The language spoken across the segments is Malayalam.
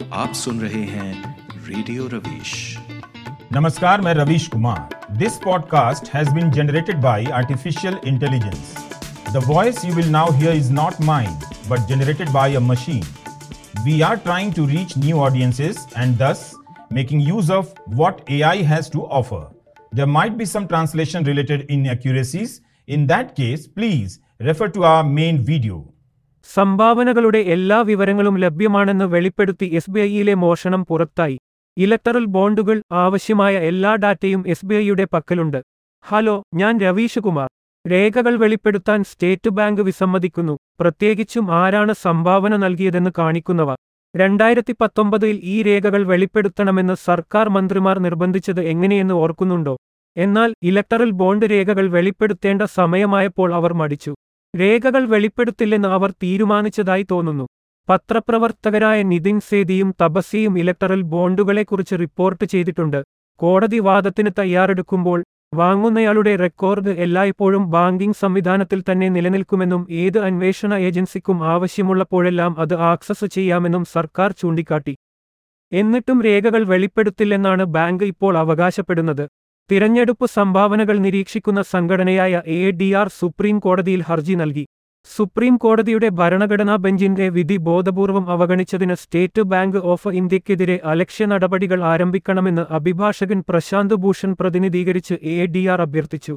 आप सुन रहे हैं रेडियो रवीश नमस्कार मैं Ravish Kumar this podcast has been generated by artificial intelligence the voice you will now hear is not mine but generated by a machine we are trying to reach new audiences and thus making use of what AI has to offer. There might be some translation related inaccuracies. In that case, please refer to our main video. സംഭാവനകളുടെ എല്ലാ വിവരങ്ങളും ലഭ്യമാണെന്ന് വെളിപ്പെടുത്തി എസ് ബി ഐയിലെ മോഷണം പുറത്തായി ഇലക്ടറൽ ബോണ്ടുകൾ ആവശ്യമായ എല്ലാ ഡാറ്റയും എസ് ബി ഐയുടെ പക്കലുണ്ട് ഹലോ ഞാൻ രവീഷ് കുമാർ രേഖകൾ വെളിപ്പെടുത്താൻ സ്റ്റേറ്റ് ബാങ്ക് വിസമ്മതിക്കുന്നു പ്രത്യേകിച്ചും ആരാണ് സംഭാവന നൽകിയതെന്ന് കാണിക്കുന്നവ രണ്ടായിരത്തി പത്തൊമ്പതിൽ ഈ രേഖകൾ വെളിപ്പെടുത്തണമെന്ന് സർക്കാർ മന്ത്രിമാർ നിർബന്ധിച്ചത് എങ്ങനെയെന്ന് ഓർക്കുന്നുണ്ടോ എന്നാൽ ഇലക്ടറൽ ബോണ്ട് രേഖകൾ വെളിപ്പെടുത്തേണ്ട സമയമായപ്പോൾ അവർ മടിച്ചു രേഖകൾ വെളിപ്പെടുത്തില്ലെന്ന് അവർ തീരുമാനിച്ചതായി തോന്നുന്നു പത്രപ്രവർത്തകരായ നിതിൻ സേദിയും തപസ്യയും ഇലക്ടറൽ ബോണ്ടുകളെക്കുറിച്ച് റിപ്പോർട്ട് ചെയ്തിട്ടുണ്ട് കോടതി വാദത്തിന് തയ്യാറെടുക്കുമ്പോൾ വാങ്ങുന്നയാളുടെ റെക്കോർഡ് എല്ലായ്പ്പോഴും ബാങ്കിംഗ് സംവിധാനത്തിൽ തന്നെ നിലനിൽക്കുമെന്നും ഏത് അന്വേഷണ ഏജൻസിക്കും ആവശ്യമുള്ളപ്പോഴെല്ലാം അത് ആക്സസ് ചെയ്യാമെന്നും സർക്കാർ ചൂണ്ടിക്കാട്ടി എന്നിട്ടും രേഖകൾ വെളിപ്പെടുത്തില്ലെന്നാണ് ബാങ്ക് ഇപ്പോൾ അവകാശപ്പെടുന്നത് തിരഞ്ഞെടുപ്പ് സംഭാവനകൾ നിരീക്ഷിക്കുന്ന സംഘടനയായ എ ഡി ആർ സുപ്രീം കോടതിയിൽ ഹർജി നൽകി സുപ്രീം കോടതിയുടെ ഭരണഘടനാ ബെഞ്ചിന്റെ വിധി ബോധപൂർവം അവഗണിച്ചതിന് സ്റ്റേറ്റ് ബാങ്ക് ഓഫ് ഇന്ത്യക്കെതിരെ അലക്ഷ്യ നടപടികൾ ആരംഭിക്കണമെന്ന് അഭിഭാഷകൻ പ്രശാന്ത് ഭൂഷൺ പ്രതിനിധീകരിച്ച് എ ഡി ആർ അഭ്യർത്ഥിച്ചു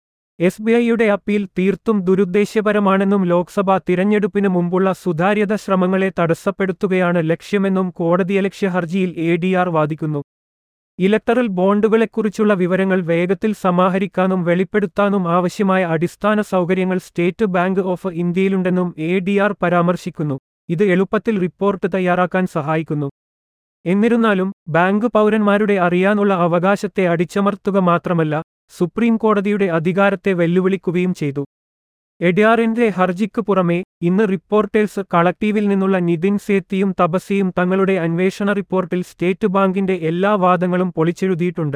എസ് ബി ഐയുടെ അപ്പീൽ തീർത്തും ദുരുദ്ദേശ്യപരമാണെന്നും ലോക്സഭാ തിരഞ്ഞെടുപ്പിന് മുമ്പുള്ള സുതാര്യത ശ്രമങ്ങളെ തടസ്സപ്പെടുത്തുകയാണ് ലക്ഷ്യമെന്നും കോടതിയലക്ഷ്യ ഹർജിയിൽ എ ഡി ആർ വാദിക്കുന്നു ഇലക്ടറൽ ബോണ്ടുകളെക്കുറിച്ചുള്ള വിവരങ്ങൾ വേഗത്തിൽ സമാഹരിക്കാനും വെളിപ്പെടുത്താനും ആവശ്യമായ അടിസ്ഥാന സൗകര്യങ്ങൾ സ്റ്റേറ്റ് ബാങ്ക് ഓഫ് ഇന്ത്യയിലുണ്ടെന്നും എ ഡി ആർ പരാമർശിക്കുന്നു ഇത് എളുപ്പത്തിൽ റിപ്പോർട്ട് തയ്യാറാക്കാൻ സഹായിക്കുന്നു എന്നിരുന്നാലും ബാങ്ക് പൗരന്മാരുടെ അറിയാനുള്ള അവകാശത്തെ അടിച്ചമർത്തുക മാത്രമല്ല സുപ്രീം കോടതിയുടെ അധികാരത്തെ വെല്ലുവിളിക്കുകയും ചെയ്തു എഡിയാറിന്റെ ഹർജിക്ക് പുറമെ ഇന്ന് റിപ്പോർട്ടേഴ്സ് കളക്ടീവിൽ നിന്നുള്ള നിതിൻ സേത്തിയും തപസ്യയും തങ്ങളുടെ അന്വേഷണ റിപ്പോർട്ടിൽ സ്റ്റേറ്റ് ബാങ്കിന്റെ എല്ലാ വാദങ്ങളും പൊളിച്ചെഴുതിയിട്ടുണ്ട്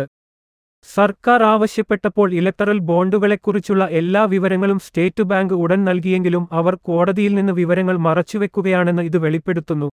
സർക്കാർ ആവശ്യപ്പെട്ടപ്പോൾ ഇലക്ടറൽ ബോണ്ടുകളെക്കുറിച്ചുള്ള എല്ലാ വിവരങ്ങളും സ്റ്റേറ്റ് ബാങ്ക് ഉടൻ നൽകിയെങ്കിലും അവർ കോടതിയിൽ നിന്ന് വിവരങ്ങൾ മറച്ചുവെക്കുകയാണെന്ന് ഇത് വെളിപ്പെടുത്തുന്നു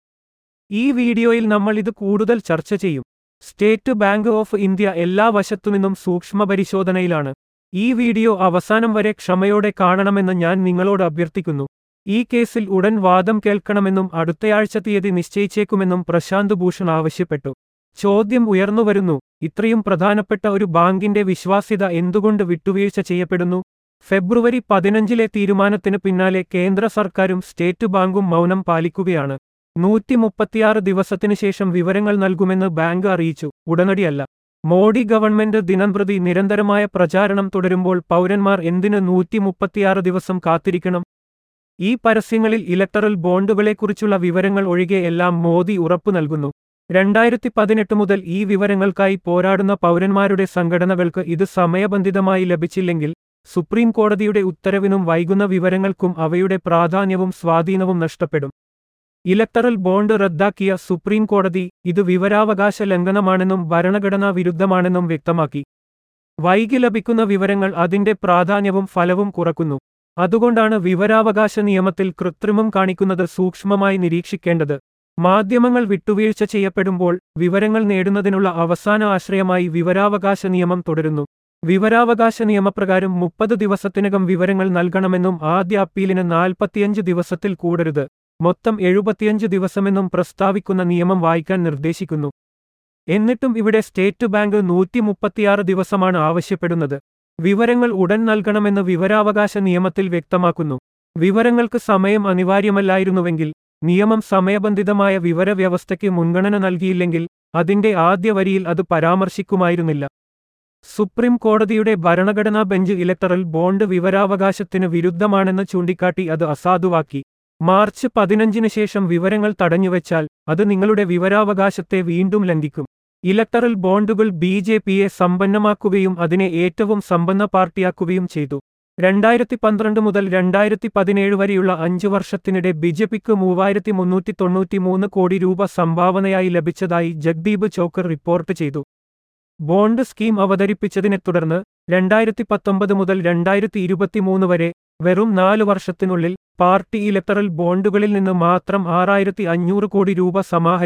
ഈ വീഡിയോയിൽ നമ്മൾ ഇത് കൂടുതൽ ചർച്ച ചെയ്യും സ്റ്റേറ്റ് ബാങ്ക് ഓഫ് ഇന്ത്യ എല്ലാ വശത്തുനിന്നും സൂക്ഷ്മപരിശോധനയിലാണ് ഈ വീഡിയോ അവസാനം വരെ ക്ഷമയോടെ കാണണമെന്ന് ഞാൻ നിങ്ങളോട് അഭ്യർത്ഥിക്കുന്നു ഈ കേസിൽ ഉടൻ വാദം കേൾക്കണമെന്നും അടുത്തയാഴ്ച തീയതി നിശ്ചയിച്ചേക്കുമെന്നും പ്രശാന്ത് ഭൂഷൺ ആവശ്യപ്പെട്ടു ചോദ്യം ഉയർന്നുവരുന്നു ഇത്രയും പ്രധാനപ്പെട്ട ഒരു ബാങ്കിന്റെ വിശ്വാസ്യത എന്തുകൊണ്ട് വിട്ടുവീഴ്ച ചെയ്യപ്പെടുന്നു ഫെബ്രുവരി പതിനഞ്ചിലെ തീരുമാനത്തിന് പിന്നാലെ കേന്ദ്ര സർക്കാരും സ്റ്റേറ്റ് ബാങ്കും മൗനം പാലിക്കുകയാണ് നൂറ്റി മുപ്പത്തിയാറ് ദിവസത്തിനു ശേഷം വിവരങ്ങൾ നൽകുമെന്ന് ബാങ്ക് അറിയിച്ചു ഉടനടിയല്ല മോഡി ഗവൺമെന്റ് ദിനംപ്രതി നിരന്തരമായ പ്രചാരണം തുടരുമ്പോൾ പൗരന്മാർ എന്തിന് നൂറ്റി മുപ്പത്തിയാറ് ദിവസം കാത്തിരിക്കണം ഈ പരസ്യങ്ങളിൽ ഇലക്ടറൽ ബോണ്ടുകളെക്കുറിച്ചുള്ള വിവരങ്ങൾ ഒഴികെ എല്ലാം മോദി ഉറപ്പു നൽകുന്നു രണ്ടായിരത്തി പതിനെട്ട് മുതൽ ഈ വിവരങ്ങൾക്കായി പോരാടുന്ന പൗരന്മാരുടെ സംഘടനകൾക്ക് ഇത് സമയബന്ധിതമായി ലഭിച്ചില്ലെങ്കിൽ സുപ്രീം കോടതിയുടെ ഉത്തരവിനും വൈകുന്ന വിവരങ്ങൾക്കും അവയുടെ പ്രാധാന്യവും സ്വാധീനവും നഷ്ടപ്പെടും ഇലക്ടറൽ ബോണ്ട് റദ്ദാക്കിയ സുപ്രീം കോടതി ഇത് വിവരാവകാശ ലംഘനമാണെന്നും ഭരണഘടനാ വിരുദ്ധമാണെന്നും വ്യക്തമാക്കി വൈകി ലഭിക്കുന്ന വിവരങ്ങൾ അതിന്റെ പ്രാധാന്യവും ഫലവും കുറക്കുന്നു അതുകൊണ്ടാണ് വിവരാവകാശ നിയമത്തിൽ കൃത്രിമം കാണിക്കുന്നത് സൂക്ഷ്മമായി നിരീക്ഷിക്കേണ്ടത് മാധ്യമങ്ങൾ വിട്ടുവീഴ്ച ചെയ്യപ്പെടുമ്പോൾ വിവരങ്ങൾ നേടുന്നതിനുള്ള അവസാന ആശ്രയമായി വിവരാവകാശ നിയമം തുടരുന്നു വിവരാവകാശ നിയമപ്രകാരം മുപ്പത് ദിവസത്തിനകം വിവരങ്ങൾ നൽകണമെന്നും ആദ്യ അപ്പീലിന് നാൽപ്പത്തിയഞ്ച് ദിവസത്തിൽ കൂടരുത് മൊത്തം എഴുപത്തിയഞ്ച് ദിവസമെന്നും പ്രസ്താവിക്കുന്ന നിയമം വായിക്കാൻ നിർദ്ദേശിക്കുന്നു എന്നിട്ടും ഇവിടെ സ്റ്റേറ്റ് ബാങ്ക് നൂറ്റി മുപ്പത്തിയാറ് ദിവസമാണ് ആവശ്യപ്പെടുന്നത് വിവരങ്ങൾ ഉടൻ നൽകണമെന്ന് വിവരാവകാശ നിയമത്തിൽ വ്യക്തമാക്കുന്നു വിവരങ്ങൾക്ക് സമയം അനിവാര്യമല്ലായിരുന്നുവെങ്കിൽ നിയമം സമയബന്ധിതമായ വിവരവ്യവസ്ഥയ്ക്ക് മുൻഗണന നൽകിയില്ലെങ്കിൽ അതിന്റെ ആദ്യ വരിയിൽ അത് പരാമർശിക്കുമായിരുന്നില്ല സുപ്രീം കോടതിയുടെ ഭരണഘടനാ ബെഞ്ച് ഇലക്ടറൽ ബോണ്ട് വിവരാവകാശത്തിന് വിരുദ്ധമാണെന്ന് ചൂണ്ടിക്കാട്ടി അത് അസാധുവാക്കി മാർച്ച് പതിനഞ്ചിന് ശേഷം വിവരങ്ങൾ തടഞ്ഞുവെച്ചാൽ അത് നിങ്ങളുടെ വിവരാവകാശത്തെ വീണ്ടും ലംഘിക്കും ഇലക്ടറൽ ബോണ്ടുകൾ ബി ജെ പിയെ സമ്പന്നമാക്കുകയും അതിനെ ഏറ്റവും സമ്പന്ന പാർട്ടിയാക്കുകയും ചെയ്തു രണ്ടായിരത്തി പന്ത്രണ്ട് മുതൽ രണ്ടായിരത്തി പതിനേഴ് വരെയുള്ള അഞ്ചു വർഷത്തിനിടെ ബിജെപിക്ക് മൂവായിരത്തി മുന്നൂറ്റി തൊണ്ണൂറ്റിമൂന്ന് കോടി രൂപ സംഭാവനയായി ലഭിച്ചതായി ജഗ്ദീപ് ചോക്കർ റിപ്പോർട്ട് ചെയ്തു ബോണ്ട് സ്കീം അവതരിപ്പിച്ചതിനെ തുടർന്ന് രണ്ടായിരത്തി പത്തൊമ്പത് മുതൽ രണ്ടായിരത്തി ഇരുപത്തിമൂന്ന് വരെ വെറും നാല് വർഷത്തിനുള്ളിൽ പാർട്ടി ഇലക്ടറൽ ബോണ്ടുകളിൽ നിന്ന് മാത്രം ആറായിരത്തി അഞ്ഞൂറ് കോടി രൂപ സമാഹരിച്ചു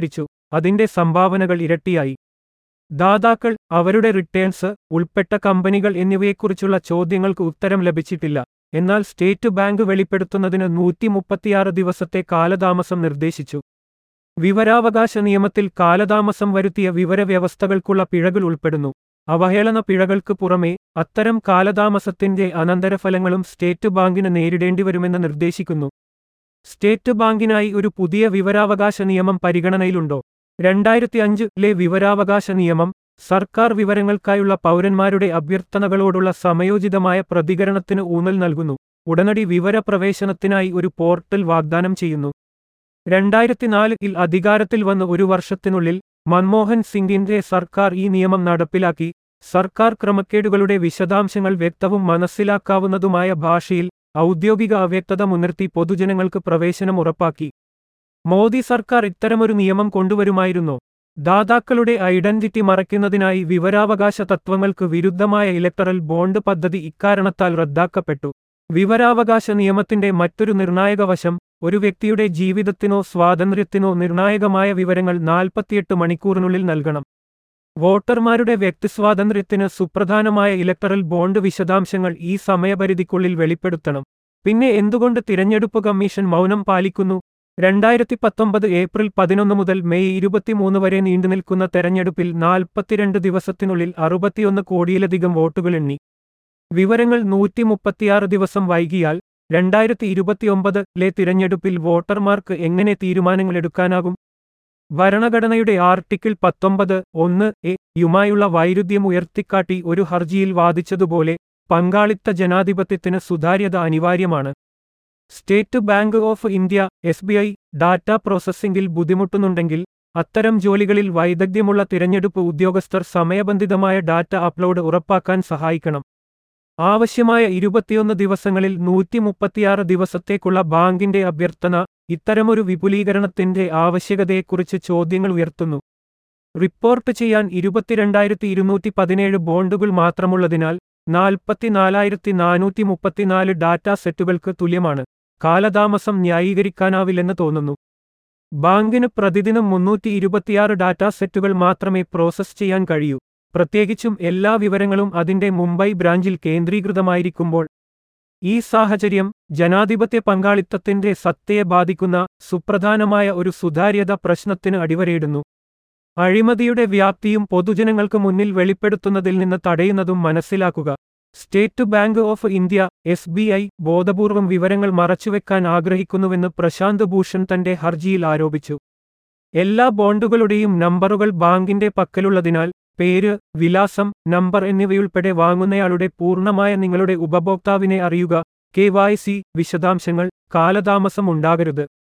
അതിന്റെ സംഭാവനകൾ ഇരട്ടിയായി ദാതാക്കൾ അവരുടെ റിട്ടേൺസ് ഉൾപ്പെട്ട കമ്പനികൾ എന്നിവയെക്കുറിച്ചുള്ള ചോദ്യങ്ങൾക്ക് ഉത്തരം ലഭിച്ചിട്ടില്ല എന്നാൽ സ്റ്റേറ്റ് ബാങ്ക് വെളിപ്പെടുത്തുന്നതിന് നൂറ്റി മുപ്പത്തിയാറ് ദിവസത്തെ കാലതാമസം നിർദ്ദേശിച്ചു വിവരാവകാശ നിയമത്തിൽ കാലതാമസം വരുത്തിയ വിവരവ്യവസ്ഥകൾക്കുള്ള പിഴകൾ ഉൾപ്പെടുന്നു അവഹേളന പിഴകൾക്ക് പുറമെ അത്തരം കാലതാമസത്തിന്റെ അനന്തരഫലങ്ങളും സ്റ്റേറ്റ് ബാങ്കിന് നേരിടേണ്ടിവരുമെന്ന് നിർദ്ദേശിക്കുന്നു സ്റ്റേറ്റ് ബാങ്കിനായി ഒരു പുതിയ വിവരാവകാശ നിയമം പരിഗണനയിലുണ്ടോ രണ്ടായിരത്തി അഞ്ചിലെ വിവരാവകാശ നിയമം സർക്കാർ വിവരങ്ങൾക്കായുള്ള പൗരന്മാരുടെ അഭ്യർത്ഥനകളോടുള്ള സമയോചിതമായ പ്രതികരണത്തിന് ഊന്നൽ നൽകുന്നു ഉടനടി വിവരപ്രവേശനത്തിനായി ഒരു പോർട്ടൽ വാഗ്ദാനം ചെയ്യുന്നു രണ്ടായിരത്തിനാലിൽ അധികാരത്തിൽ വന്ന് ഒരു വർഷത്തിനുള്ളിൽ മൻമോഹൻ സിംഗിന്റെ സർക്കാർ ഈ നിയമം നടപ്പിലാക്കി സർക്കാർ ക്രമക്കേടുകളുടെ വിശദാംശങ്ങൾ വ്യക്തവും മനസ്സിലാക്കാവുന്നതുമായ ഭാഷയിൽ ഔദ്യോഗിക അവ്യക്തത മുൻനിർത്തി പൊതുജനങ്ങൾക്ക് പ്രവേശനം ഉറപ്പാക്കി മോദി സർക്കാർ ഇത്തരമൊരു നിയമം കൊണ്ടുവരുമായിരുന്നോ ദാതാക്കളുടെ ഐഡന്റിറ്റി മറയ്ക്കുന്നതിനായി വിവരാവകാശ തത്വങ്ങൾക്ക് വിരുദ്ധമായ ഇലക്ടറൽ ബോണ്ട് പദ്ധതി ഇക്കാരണത്താൽ റദ്ദാക്കപ്പെട്ടു വിവരാവകാശ നിയമത്തിന്റെ മറ്റൊരു നിർണായക വശം ഒരു വ്യക്തിയുടെ ജീവിതത്തിനോ സ്വാതന്ത്ര്യത്തിനോ നിർണായകമായ വിവരങ്ങൾ നാൽപ്പത്തിയെട്ട് മണിക്കൂറിനുള്ളിൽ നൽകണം വോട്ടർമാരുടെ വ്യക്തിസ്വാതന്ത്ര്യത്തിന് സുപ്രധാനമായ ഇലക്ടറൽ ബോണ്ട് വിശദാംശങ്ങൾ ഈ സമയപരിധിക്കുള്ളിൽ വെളിപ്പെടുത്തണം പിന്നെ എന്തുകൊണ്ട് തിരഞ്ഞെടുപ്പ് കമ്മീഷൻ മൗനം പാലിക്കുന്നു രണ്ടായിരത്തി പത്തൊമ്പത് ഏപ്രിൽ പതിനൊന്ന് മുതൽ മെയ് ഇരുപത്തിമൂന്ന് വരെ നീണ്ടുനിൽക്കുന്ന തെരഞ്ഞെടുപ്പിൽ നാൽപ്പത്തിരണ്ട് ദിവസത്തിനുള്ളിൽ അറുപത്തിയൊന്ന് കോടിയിലധികം വോട്ടുകൾ എണ്ണി വിവരങ്ങൾ നൂറ്റി മുപ്പത്തിയാറ് ദിവസം വൈകിയാൽ രണ്ടായിരത്തി ഇരുപത്തിയൊമ്പതിലെ തിരഞ്ഞെടുപ്പിൽ വോട്ടർമാർക്ക് എങ്ങനെ തീരുമാനങ്ങളെടുക്കാനാകും ഭരണഘടനയുടെ ആർട്ടിക്കിൾ പത്തൊമ്പത് ഒന്ന് എ യുമായുള്ള വൈരുദ്ധ്യം ഉയർത്തിക്കാട്ടി ഒരു ഹർജിയിൽ വാദിച്ചതുപോലെ പങ്കാളിത്ത ജനാധിപത്യത്തിന് സുതാര്യത അനിവാര്യമാണ് State Bank of India S B I data പ്രോസസ്സിംഗിൽ ബുദ്ധിമുട്ടുന്നുണ്ടെങ്കിൽ അത്തരം ജോലികളിൽ വൈദഗ്ധ്യമുള്ള തിരഞ്ഞെടുപ്പ് ഉദ്യോഗസ്ഥർ സമയബന്ധിതമായ ഡാറ്റ അപ്ലോഡ് ഉറപ്പാക്കാൻ സഹായിക്കണം ആവശ്യമായ ഇരുപത്തിയൊന്ന് ദിവസങ്ങളിൽ നൂറ്റി മുപ്പത്തിയാറ് ദിവസത്തേക്കുള്ള ബാങ്കിന്റെ അഭ്യർത്ഥന ഇത്തരമൊരു വിപുലീകരണത്തിന്റെ ആവശ്യകതയെക്കുറിച്ച് ചോദ്യങ്ങൾ ഉയർത്തുന്നു റിപ്പോർട്ട് ചെയ്യാൻ ഇരുപത്തിരണ്ടായിരത്തി ഇരുന്നൂറ്റി പതിനേഴ് ബോണ്ടുകൾ മാത്രമുള്ളതിനാൽ നാൽപ്പത്തിനാലായിരത്തി നാനൂറ്റി മുപ്പത്തിനാല് ഡാറ്റാ സെറ്റുകൾക്ക് തുല്യമാണ് കാലതാമസം ന്യായീകരിക്കാനാവില്ലെന്ന് തോന്നുന്നു ബാങ്കിന് പ്രതിദിനം മുന്നൂറ്റി ഇരുപത്തിയാറ് ഡാറ്റാ സെറ്റുകൾ മാത്രമേ പ്രോസസ് ചെയ്യാൻ കഴിയൂ പ്രത്യേകിച്ചും എല്ലാ വിവരങ്ങളും അതിന്റെ മുംബൈ ബ്രാഞ്ചിൽ കേന്ദ്രീകൃതമായിരിക്കുമ്പോൾ ഈ സാഹചര്യം ജനാധിപത്യ പങ്കാളിത്തത്തിന്റെ സത്തയെ ബാധിക്കുന്ന സുപ്രധാനമായ ഒരു സുതാര്യത പ്രശ്നത്തിന് അടിവരയിടുന്നു അഴിമതിയുടെ വ്യാപ്തിയും പൊതുജനങ്ങൾക്ക് മുന്നിൽ വെളിപ്പെടുത്തുന്നതിൽ നിന്ന് തടയുന്നതും മനസ്സിലാക്കുക State Bank of India S B I ബോധപൂർവം വിവരങ്ങൾ മറച്ചുവെക്കാൻ ആഗ്രഹിക്കുന്നുവെന്ന് പ്രശാന്ത് ഭൂഷൺ തന്റെ ഹർജിയിൽ ആരോപിച്ചു എല്ലാ ബോണ്ടുകളുടെയും നമ്പറുകൾ ബാങ്കിന്റെ പക്കലുള്ളതിനാൽ പേര് വിലാസം നമ്പർ എന്നിവയുൾപ്പെടെ വാങ്ങുന്നയാളുടെ പൂർണ്ണമായ നിങ്ങളുടെ ഉപഭോക്താവിനെ അറിയുക കെ വൈ സി വിശദാംശങ്ങൾ കാലതാമസം ഉണ്ടാകരുത്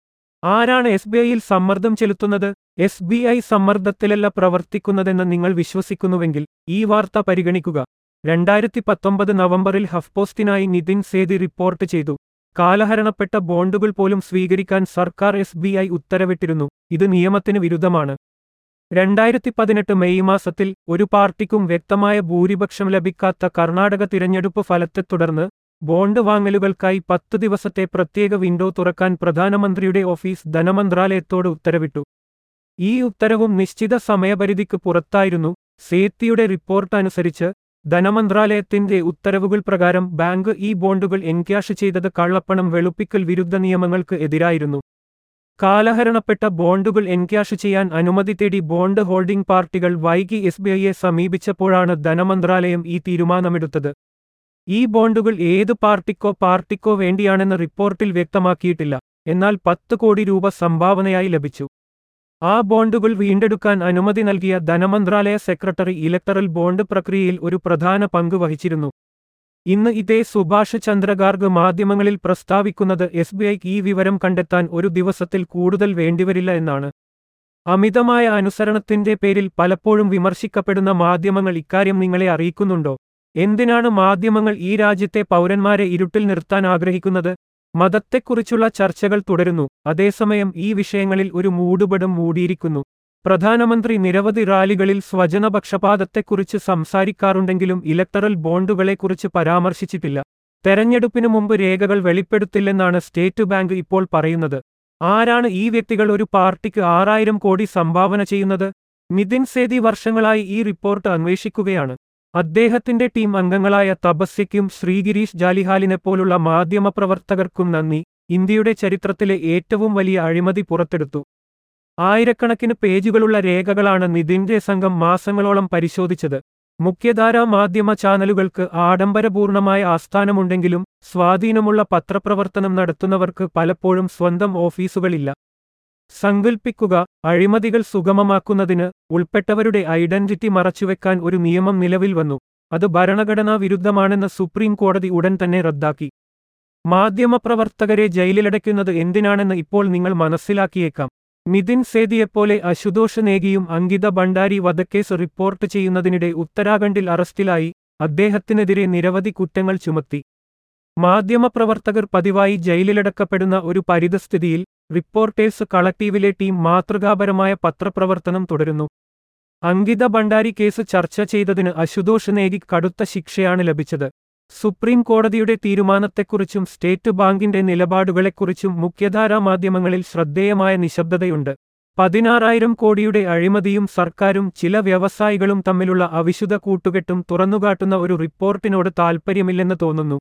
ആരാണ് എസ് ബി ഐയിൽ സമ്മർദ്ദം ചെലുത്തുന്നത് എസ് ബി ഐ സമ്മർദ്ദത്തിലല്ല പ്രവർത്തിക്കുന്നതെന്ന് നിങ്ങൾ വിശ്വസിക്കുന്നുവെങ്കിൽ ഈ വാർത്ത പരിഗണിക്കുക രണ്ടായിരത്തി പത്തൊമ്പത് നവംബറിൽ ഹഫ്പോസ്റ്റിനായി നിതിൻ സേതി റിപ്പോർട്ട് ചെയ്തു കാലഹരണപ്പെട്ട ബോണ്ടുകൾ പോലും സ്വീകരിക്കാൻ സർക്കാർ എസ് ബി ഐ ഉത്തരവിട്ടിരുന്നു ഇത് നിയമത്തിന് വിരുദ്ധമാണ് രണ്ടായിരത്തി പതിനെട്ട് മെയ് മാസത്തിൽ ഒരു പാർട്ടിക്കും വ്യക്തമായ ഭൂരിപക്ഷം ലഭിക്കാത്ത കർണാടക തിരഞ്ഞെടുപ്പ് ഫലത്തെ തുടർന്ന് ബോണ്ട് വാങ്ങലുകൾക്കായി പത്ത് ദിവസത്തെ പ്രത്യേക വിൻഡോ തുറക്കാൻ പ്രധാനമന്ത്രിയുടെ ഓഫീസ് ധനമന്ത്രാലയത്തോട് ഉത്തരവിട്ടു ഈ ഉത്തരവും നിശ്ചിത സമയപരിധിക്ക് പുറത്തായിരുന്നു സേത്തിയുടെ റിപ്പോർട്ട് അനുസരിച്ച് ധനമന്ത്രാലയത്തിന്റെ ഉത്തരവുകൾ പ്രകാരം ബാങ്ക് ഈ ബോണ്ടുകൾ എൻക്യാഷ് ചെയ്തത് കള്ളപ്പണം വെളുപ്പിക്കൽ വിരുദ്ധ നിയമങ്ങൾക്ക് എതിരായിരുന്നു കാലഹരണപ്പെട്ട ബോണ്ടുകൾ എൻക്യാഷ് ചെയ്യാൻ അനുമതി തേടി ബോണ്ട് ഹോൾഡിംഗ് പാർട്ടികൾ വൈകി എസ് ബി ഐയെ സമീപിച്ചപ്പോഴാണ് ധനമന്ത്രാലയം ഈ തീരുമാനമെടുത്തത് ഈ ബോണ്ടുകൾ ഏത് പാർട്ടിക്കോ പാർട്ടിക്കോ വേണ്ടിയാണെന്ന് റിപ്പോർട്ടിൽ വ്യക്തമാക്കിയിട്ടില്ല എന്നാൽ പത്ത് കോടി രൂപ സംഭാവനയായി ലഭിച്ചു ആ ബോണ്ടുകൾ വീണ്ടെടുക്കാൻ അനുമതി നൽകിയ ധനമന്ത്രാലയ സെക്രട്ടറി ഇലക്ടറൽ ബോണ്ട് പ്രക്രിയയിൽ ഒരു പ്രധാന പങ്ക് വഹിച്ചിരുന്നു ഇന്ന് ഇതേ സുഭാഷ് ചന്ദ്രഗാർഗ് മാധ്യമങ്ങളിൽ പ്രസ്താവിക്കുന്നത് എസ് ബി ഐക്ക് ഈ വിവരം കണ്ടെത്താൻ ഒരു ദിവസത്തിൽ കൂടുതൽ വേണ്ടിവരില്ല എന്നാണ് അമിതമായ അനുസരണത്തിന്റെ പേരിൽ പലപ്പോഴും വിമർശിക്കപ്പെടുന്ന മാധ്യമങ്ങൾ ഇക്കാര്യം നിങ്ങളെ അറിയിക്കുന്നുണ്ടോ എന്തിനാണ് മാധ്യമങ്ങൾ ഈ രാജ്യത്തെ പൗരന്മാരെ ഇരുട്ടിൽ നിർത്താൻ ആഗ്രഹിക്കുന്നത് മതത്തെക്കുറിച്ചുള്ള ചർച്ചകൾ തുടരുന്നു അതേസമയം ഈ വിഷയങ്ങളിൽ ഒരു മൂടുപടം മൂടിയിരിക്കുന്നു പ്രധാനമന്ത്രി നിരവധി റാലികളിൽ സ്വജനപക്ഷപാതത്തെക്കുറിച്ച് സംസാരിക്കാറുണ്ടെങ്കിലും ഇലക്ടറൽ ബോണ്ടുകളെക്കുറിച്ച് പരാമർശിച്ചിട്ടില്ല തെരഞ്ഞെടുപ്പിനു മുമ്പ് രേഖകൾ വെളിപ്പെടുത്തില്ലെന്നാണ് സ്റ്റേറ്റ് ബാങ്ക് ഇപ്പോൾ പറയുന്നത് ആരാണ് ഈ വ്യക്തികൾ ഒരു പാർട്ടിക്ക് ആറായിരം കോടി സംഭാവന ചെയ്യുന്നത് നിതിൻ സേതി വർഷങ്ങളായി ഈ റിപ്പോർട്ട് അന്വേഷിക്കുകയാണ് അദ്ദേഹത്തിന്റെ ടീം അംഗങ്ങളായ തപസ്യയ്ക്കും ശ്രീഗിരീഷ് ജാലിഹാലിനെപ്പോലുള്ള മാധ്യമപ്രവർത്തകർക്കും നന്ദി ഇന്ത്യയുടെ ചരിത്രത്തിലെ ഏറ്റവും വലിയ അഴിമതി പുറത്തെടുത്തു ആയിരക്കണക്കിന് പേജുകളുള്ള രേഖകളാണ് നിതിന്റെ സംഘം മാസങ്ങളോളം പരിശോധിച്ചത് മുഖ്യധാരാ മാധ്യമ ചാനലുകൾക്ക് ആഡംബരപൂർണമായ ആസ്ഥാനമുണ്ടെങ്കിലും സ്വാധീനമുള്ള പത്രപ്രവർത്തനം നടത്തുന്നവർക്ക് പലപ്പോഴും സ്വന്തം ഓഫീസുകളില്ല സങ്കൽപ്പിക്കുക അഴിമതികൾ സുഗമമാക്കുന്നതിന് ഉൾപ്പെട്ടവരുടെ ഐഡന്റിറ്റി മറച്ചുവെക്കാൻ ഒരു നിയമം നിലവിൽ വന്നു അത് ഭരണഘടനാ വിരുദ്ധമാണെന്ന് സുപ്രീം കോടതി ഉടൻ തന്നെ റദ്ദാക്കി മാധ്യമപ്രവർത്തകരെ ജയിലിലടയ്ക്കുന്നത് എന്തിനാണെന്ന് ഇപ്പോൾ നിങ്ങൾ മനസ്സിലാക്കിയേക്കാം നിതിൻ സേതിയെപ്പോലെ അശുതോഷ് നേഗിയും അങ്കിത ഭണ്ഡാരി വധക്കേസ് റിപ്പോർട്ട് ചെയ്യുന്നതിനിടെ ഉത്തരാഖണ്ഡിൽ അറസ്റ്റിലായി അദ്ദേഹത്തിനെതിരെ നിരവധി കുറ്റങ്ങൾ ചുമത്തി മാധ്യമപ്രവർത്തകർ പതിവായി ജയിലിലടക്കപ്പെടുന്ന ഒരു പരിതസ്ഥിതിയിൽ റിപ്പോർട്ടേഴ്സ് കളക്ടീവിലെ ടീം മാതൃകാപരമായ പത്രപ്രവർത്തനം തുടരുന്നു അങ്കിത ഭണ്ഡാരി കേസ് ചർച്ച ചെയ്തതിന് അശുതോഷ് നേഗി കടുത്ത ശിക്ഷയാണ് ലഭിച്ചത് സുപ്രീം കോടതിയുടെ തീരുമാനത്തെക്കുറിച്ചും സ്റ്റേറ്റ് ബാങ്കിന്റെ നിലപാടുകളെക്കുറിച്ചും മുഖ്യധാരാ മാധ്യമങ്ങളിൽ ശ്രദ്ധേയമായ നിശബ്ദതയുണ്ട് പതിനാറായിരം കോടിയുടെ അഴിമതിയും സർക്കാരും ചില വ്യവസായികളും തമ്മിലുള്ള അവിശുദ്ധ കൂട്ടുകെട്ടും തുറന്നുകാട്ടുന്ന ഒരു റിപ്പോർട്ടിനോട് താൽപ്പര്യമില്ലെന്ന് തോന്നുന്നു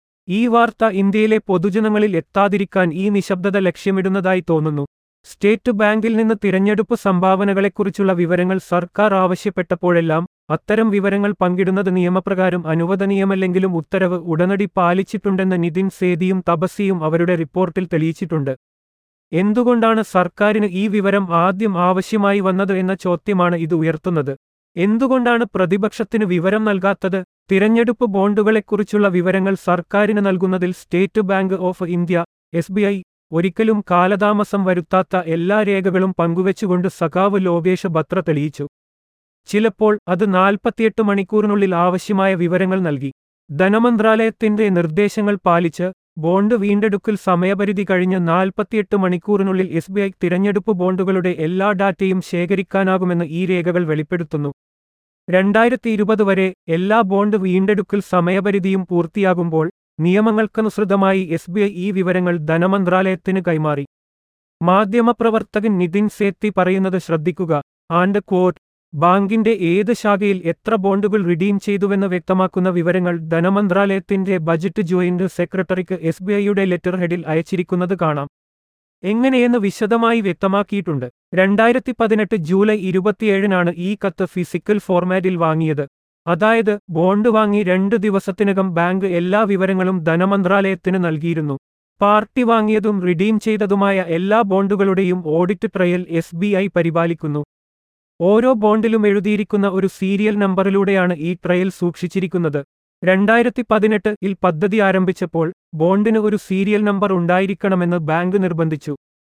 ഈ വാർത്ത ഇന്ത്യയിലെ പൊതുജനങ്ങളിൽ എത്താതിരിക്കാൻ ഈ നിശബ്ദത ലക്ഷ്യമിടുന്നതായി തോന്നുന്നു സ്റ്റേറ്റ് ബാങ്കിൽ നിന്ന് തിരഞ്ഞെടുപ്പ് സംഭാവനകളെക്കുറിച്ചുള്ള വിവരങ്ങൾ സർക്കാർ ആവശ്യപ്പെട്ടപ്പോഴെല്ലാം അത്തരം വിവരങ്ങൾ പങ്കിടുന്നത് നിയമപ്രകാരം അനുവദനീയമല്ലെങ്കിലും ഉത്തരവ് ഉടനടി പാലിച്ചിട്ടുണ്ടെന്ന് നിതിൻ സേതിയും തപസ്സിയും അവരുടെ റിപ്പോർട്ടിൽ തെളിയിച്ചിട്ടുണ്ട് എന്തുകൊണ്ടാണ് സർക്കാരിന് ഈ വിവരം ആദ്യം ആവശ്യമായി വന്നത് എന്ന ചോദ്യമാണ് ഇത് ഉയർത്തുന്നത് എന്തുകൊണ്ടാണ് പ്രതിപക്ഷത്തിന് വിവരം നൽകാത്തത് തിരഞ്ഞെടുപ്പ് ബോണ്ടുകളെക്കുറിച്ചുള്ള വിവരങ്ങൾ സർക്കാരിന് നൽകുന്നതിൽ State Bank of India S ഒരിക്കലും കാലതാമസം വരുത്താത്ത എല്ലാ രേഖകളും പങ്കുവച്ചുകൊണ്ട് സഖാവ് ലോകേഷ് ബത്ര തെളിയിച്ചു ചിലപ്പോൾ അത് നാൽപ്പത്തിയെട്ട് മണിക്കൂറിനുള്ളിൽ ആവശ്യമായ വിവരങ്ങൾ നൽകി ധനമന്ത്രാലയത്തിന്റെ നിർദ്ദേശങ്ങൾ പാലിച്ച് ബോണ്ട് വീണ്ടെടുക്കൽ സമയപരിധി കഴിഞ്ഞ് നാൽപ്പത്തിയെട്ട് മണിക്കൂറിനുള്ളിൽ എസ് ബി ഐ തിരഞ്ഞെടുപ്പ് ബോണ്ടുകളുടെ എല്ലാ ഡാറ്റയും ശേഖരിക്കാനാകുമെന്ന് ഈ രേഖകൾ വെളിപ്പെടുത്തുന്നു രണ്ടായിരത്തി ഇരുപത് വരെ എല്ലാ ബോണ്ട് വീണ്ടെടുക്കൽ സമയപരിധിയും പൂർത്തിയാകുമ്പോൾ നിയമങ്ങൾക്കനുസൃതമായി എസ് ബി ഐ ഈ വിവരങ്ങൾ ധനമന്ത്രാലയത്തിന് കൈമാറി മാധ്യമപ്രവർത്തകൻ നിതിൻ സേത്തി പറയുന്നത് ശ്രദ്ധിക്കുക ആൻഡ് കോട്ട് ബാങ്കിന്റെ ഏത് ശാഖയിൽ എത്ര ബോണ്ടുകൾ റിഡീം ചെയ്തുവെന്ന് വ്യക്തമാക്കുന്ന വിവരങ്ങൾ ധനമന്ത്രാലയത്തിന്റെ ബജറ്റ് ജോയിന്റ് സെക്രട്ടറിക്ക് എസ് ബി ഐയുടെ ലെറ്റർ ഹെഡിൽ അയച്ചിരിക്കുന്നത് കാണാം എങ്ങനെയെന്ന് വിശദമായി വ്യക്തമാക്കിയിട്ടുണ്ട് രണ്ടായിരത്തി പതിനെട്ട് ജൂലൈ ഇരുപത്തിയേഴിനാണ് ഈ കത്ത് ഫിസിക്കൽ ഫോർമാറ്റിൽ വാങ്ങിയത് അതായത് ബോണ്ട് വാങ്ങി രണ്ട് ദിവസത്തിനകം ബാങ്ക് എല്ലാ വിവരങ്ങളും ധനമന്ത്രാലയത്തിന് നൽകിയിരുന്നു പാർട്ടി വാങ്ങിയതും റിഡീം ചെയ്തതുമായ എല്ലാ ബോണ്ടുകളുടെയും audit trail S B I പരിപാലിക്കുന്നു ഓരോ ബോണ്ടിലും എഴുതിയിരിക്കുന്ന ഒരു സീരിയൽ നമ്പറിലൂടെയാണ് ഈ ട്രയൽ സൂക്ഷിച്ചിരിക്കുന്നത് രണ്ടായിരത്തി പതിനെട്ട് ഇൽ പദ്ധതി ആരംഭിച്ചപ്പോൾ ബോണ്ടിന് ഒരു സീരിയൽ നമ്പർ ഉണ്ടായിരിക്കണമെന്ന് ബാങ്ക് നിർബന്ധിച്ചു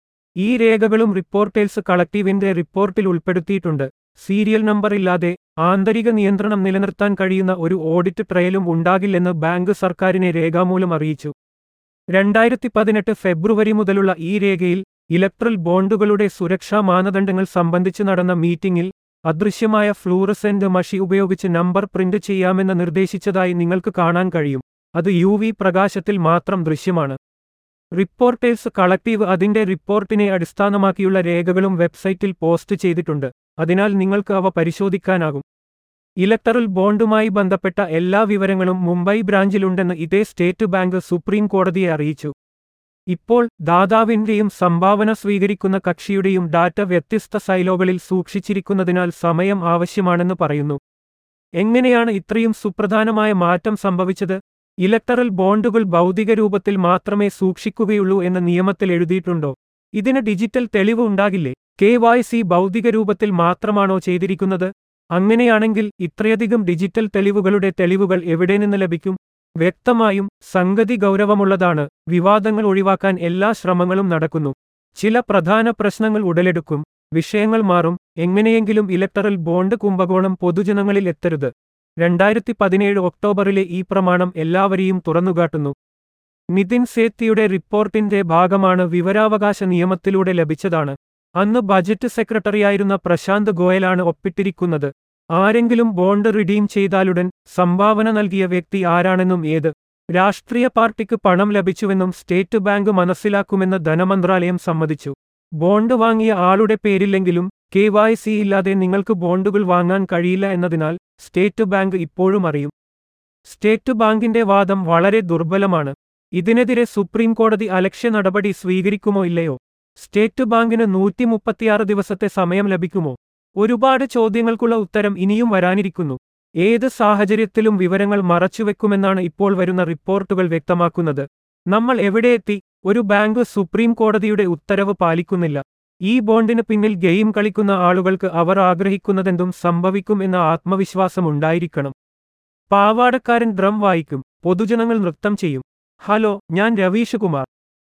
ഈ രേഖകളും റിപ്പോർട്ടേഴ്സ് കളക്ടീവിന്റെ റിപ്പോർട്ടിൽ ഉൾപ്പെടുത്തിയിട്ടുണ്ട് സീരിയൽ നമ്പർ ഇല്ലാതെ ആന്തരിക നിയന്ത്രണം നിലനിർത്താൻ കഴിയുന്ന ഒരു ഓഡിറ്റ് ട്രയലും ഉണ്ടാകില്ലെന്ന് ബാങ്ക് സർക്കാരിനെ രേഖാമൂലം അറിയിച്ചു രണ്ടായിരത്തി പതിനെട്ട് ഫെബ്രുവരി മുതലുള്ള ഈ രേഖയിൽ ഇലക്ട്രൽ ബോണ്ടുകളുടെ സുരക്ഷാ മാനദണ്ഡങ്ങൾ സംബന്ധിച്ച് നടന്ന മീറ്റിംഗിൽ അദൃശ്യമായ ഫ്ലൂറസെന്റ് മഷി ഉപയോഗിച്ച് നമ്പർ പ്രിന്റ് ചെയ്യാമെന്ന് നിർദ്ദേശിച്ചതായി നിങ്ങൾക്ക് കാണാൻ കഴിയും അത് യു വി പ്രകാശത്തിൽ മാത്രം ദൃശ്യമാണ് റിപ്പോർട്ടേഴ്സ് കളക്ടീവ് അതിന്റെ റിപ്പോർട്ടിനെ അടിസ്ഥാനമാക്കിയുള്ള രേഖകളും വെബ്സൈറ്റിൽ പോസ്റ്റ് ചെയ്തിട്ടുണ്ട് അതിനാൽ നിങ്ങൾക്ക് അവ പരിശോധിക്കാനാകും ഇലക്ടറൽ ബോണ്ടുമായി ബന്ധപ്പെട്ട എല്ലാ വിവരങ്ങളും മുംബൈ ബ്രാഞ്ചിലുണ്ടെന്ന് ഇതേ സ്റ്റേറ്റ് ബാങ്ക് സുപ്രീം കോടതിയെ അറിയിച്ചു ഇപ്പോൾ ദാതാവിന്റെയും സംഭാവന സ്വീകരിക്കുന്ന കക്ഷിയുടെയും ഡാറ്റ വ്യത്യസ്ത സൈലോകളിൽ സൂക്ഷിച്ചിരിക്കുന്നതിനാൽ സമയം ആവശ്യമാണെന്ന് പറയുന്നു എങ്ങനെയാണ് ഇത്രയും സുപ്രധാനമായ മാറ്റം സംഭവിച്ചത് ഇലക്ടറൽ ബോണ്ടുകൾ ഭൗതിക രൂപത്തിൽ മാത്രമേ സൂക്ഷിക്കുകയുള്ളൂ എന്ന് നിയമത്തിൽ എഴുതിയിട്ടുണ്ടോ ഇതിന് ഡിജിറ്റൽ തെളിവ് ഉണ്ടാകില്ലേ കെ വൈ സി ഭൗതിക രൂപത്തിൽ മാത്രമാണോ ചെയ്തിരിക്കുന്നത് അങ്ങനെയാണെങ്കിൽ ഇത്രയധികം ഡിജിറ്റൽ തെളിവുകളുടെ തെളിവുകൾ എവിടെ നിന്ന് ലഭിക്കും വ്യക്തമായും സംഗതി ഗൗരവമുള്ളതാണ് വിവാദങ്ങൾ ഒഴിവാക്കാൻ എല്ലാ ശ്രമങ്ങളും നടക്കുന്നു ചില പ്രധാന പ്രശ്നങ്ങൾ ഉടലെടുക്കും വിഷയങ്ങൾ മാറും എങ്ങനെയെങ്കിലും ഇലക്ടറൽ ബോണ്ട് കുംഭകോണം പൊതുജനങ്ങളിൽ എത്തരുത് രണ്ടായിരത്തി പതിനേഴ് ഒക്ടോബറിലെ ഈ പ്രമാണം എല്ലാവരെയും തുറന്നുകാട്ടുന്നു നിതിൻ സേത്തിയുടെ റിപ്പോർട്ടിന്റെ ഭാഗമാണ് വിവരാവകാശ നിയമത്തിലൂടെ ലഭിച്ചതാണ് അന്ന് ബജറ്റ് സെക്രട്ടറിയായിരുന്ന പ്രശാന്ത് ഗോയലാണ് ഒപ്പിട്ടിരിക്കുന്നത് ആരെങ്കിലും ബോണ്ട് റിഡീം ചെയ്താലുടൻ സംഭാവന നൽകിയ വ്യക്തി ആരാണെന്നും ഏത് രാഷ്ട്രീയ പാർട്ടിക്ക് പണം ലഭിച്ചുവെന്നും സ്റ്റേറ്റ് ബാങ്ക് മനസ്സിലാക്കുമെന്ന് ധനമന്ത്രാലയം സമ്മതിച്ചു ബോണ്ട് വാങ്ങിയ ആളുടെ പേരില്ലെങ്കിലും കെ വൈ സി ഇല്ലാതെ നിങ്ങൾക്ക് ബോണ്ടുകൾ വാങ്ങാൻ കഴിയില്ല എന്നതിനാൽ സ്റ്റേറ്റ് ബാങ്ക് ഇപ്പോഴും അറിയും സ്റ്റേറ്റ് ബാങ്കിന്റെ വാദം വളരെ ദുർബലമാണ് ഇതിനെതിരെ സുപ്രീം കോടതി അലക്ഷ്യ നടപടി സ്വീകരിക്കുമോ ഇല്ലയോ സ്റ്റേറ്റ് ബാങ്കിന് നൂറ്റി മുപ്പത്തിയാറ് ദിവസത്തെ സമയം ലഭിക്കുമോ ഒരുപാട് ചോദ്യങ്ങൾക്കുള്ള ഉത്തരം ഇനിയും വരാനിരിക്കുന്നു ഏത് സാഹചര്യത്തിലും വിവരങ്ങൾ മറച്ചുവെക്കുമെന്നാണ് ഇപ്പോൾ വരുന്ന റിപ്പോർട്ടുകൾ വ്യക്തമാക്കുന്നത് നമ്മൾ എവിടെയെത്തി ഒരു ബാങ്ക് സുപ്രീം കോടതിയുടെ ഉത്തരവ് പാലിക്കുന്നില്ല ഈ ബോണ്ടിന് പിന്നിൽ ഗെയിം കളിക്കുന്ന ആളുകൾക്ക് അവർ ആഗ്രഹിക്കുന്നതെന്തും സംഭവിക്കും എന്ന ആത്മവിശ്വാസമുണ്ടായിരിക്കണം പാവാടക്കാരൻ ഡ്രം വായിക്കും പൊതുജനങ്ങൾ നൃത്തം ചെയ്യും ഹലോ ഞാൻ രവീഷ് കുമാർ